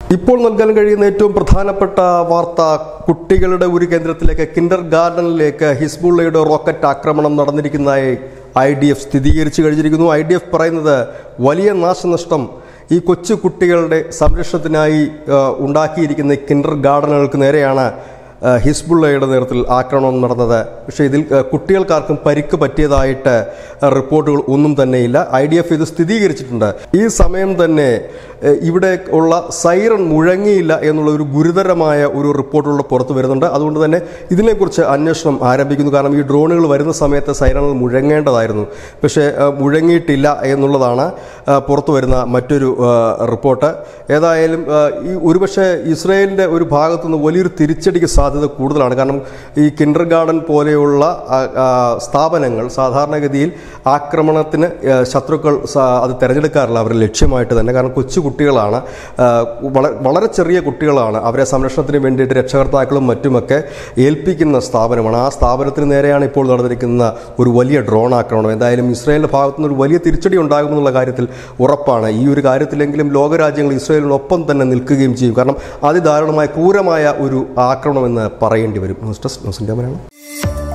ഇപ്പോൾ നൽകാൻ കഴിയുന്ന ഏറ്റവും പ്രധാനപ്പെട്ട വാർത്ത കുട്ടികളുടെ ഒരു കേന്ദ്രത്തിലേക്ക് കിൻഡർ ഗാർഡനിലേക്ക് ഹിസ്ബുള്ളയുടെ റോക്കറ്റ് ആക്രമണം നടന്നിരിക്കുന്നതായി ഐ ഡി എഫ് സ്ഥിരീകരിച്ചു കഴിഞ്ഞിരിക്കുന്നു ഐ ഡി എഫ് പറയുന്നത് വലിയ നാശനഷ്ടം ഈ കൊച്ചു കുട്ടികളുടെ സംരക്ഷണത്തിനായി ആ, ഉണ്ടാക്കിയിരിക്കുന്ന കിൻഡർ ഗാർഡനുകൾക്ക് നേരെയാണ് ആ, ഹിസ്ബുള്ളയുടെ നേതൃത്വത്തിൽ ആക്രമണം നടന്നത് പക്ഷേ ഇതിൽ ആ, കുട്ടികൾക്കാർക്കും പരിക്ക് പറ്റിയതായിട്ട് ആ, റിപ്പോർട്ടുകൾ ഒന്നും തന്നെയില്ല ഐ ഡി എഫ് ഇത് സ്ഥിരീകരിച്ചിട്ടുണ്ട് ഈ സമയം തന്നെ ആ, ഇവിടെ ഉള്ള സൈറൺ മുഴങ്ങിയില്ല എന്നുള്ള ഒരു ഗുരുതരമായ ഒരു റിപ്പോർട്ടുകൾ പുറത്തു വരുന്നുണ്ട് അതുകൊണ്ട് തന്നെ ഇതിനെക്കുറിച്ച് അന്വേഷണം ആരംഭിക്കുന്നു കാരണം ഈ ഡ്രോണുകൾ വരുന്ന സമയത്ത് സൈറണുകൾ മുഴങ്ങേണ്ടതായിരുന്നു പക്ഷേ ആ, മുഴങ്ങിയിട്ടില്ല എന്നുള്ളതാണ് ആ, പുറത്തു വരുന്ന മറ്റൊരു ആ, റിപ്പോർട്ട് ഏതായാലും ആ, ഈ ഒരുപക്ഷെ ഇസ്രയേലിൻ്റെ ഒരു ഭാഗത്തുനിന്ന് വലിയൊരു തിരിച്ചടിക്ക് സാധ്യത കൂടുതലാണ് കാരണം ഈ കിൻഡർ ഗാർഡൻ പോലെയുള്ള ആ, ആ, സ്ഥാപനങ്ങൾ സാധാരണഗതിയിൽ ആക്രമണത്തിന് ആ, ശത്രുക്കൾ സ- അത് തിരഞ്ഞെടുക്കാറില്ല അവരുടെ ലക്ഷ്യമായിട്ട് തന്നെ കാരണം കൊച്ചു കുട്ടികളാണ് ആ, വള- വളരെ ചെറിയ കുട്ടികളാണ് അവരെ സംരക്ഷണത്തിന് വേണ്ടിയിട്ട് രക്ഷകർത്താക്കളും മറ്റുമൊക്കെ ഏൽപ്പിക്കുന്ന സ്ഥാപനമാണ് ആ സ്ഥാപനത്തിന് നേരെയാണ് ഇപ്പോൾ നടന്നിരിക്കുന്ന ഒരു വലിയ ഡ്രോൺ ആക്രമണം എന്തായാലും ഇസ്രായേലിന്റെ ഭാഗത്തുനിന്ന് ഒരു വലിയ തിരിച്ചടി ഉണ്ടാകുമെന്നുള്ള കാര്യത്തിൽ ഉറപ്പാണ് ഈ ഒരു കാര്യത്തിലെങ്കിലും ലോകരാജ്യങ്ങൾ ഇസ്രായേലിനൊപ്പം തന്നെ നിൽക്കുകയും ചെയ്യും കാരണം അതിദാരുണമായ ക്രൂരമായ ഒരു ആക്രമണമെന്ന് പറയേണ്ടി വരും news desk news India Malayalam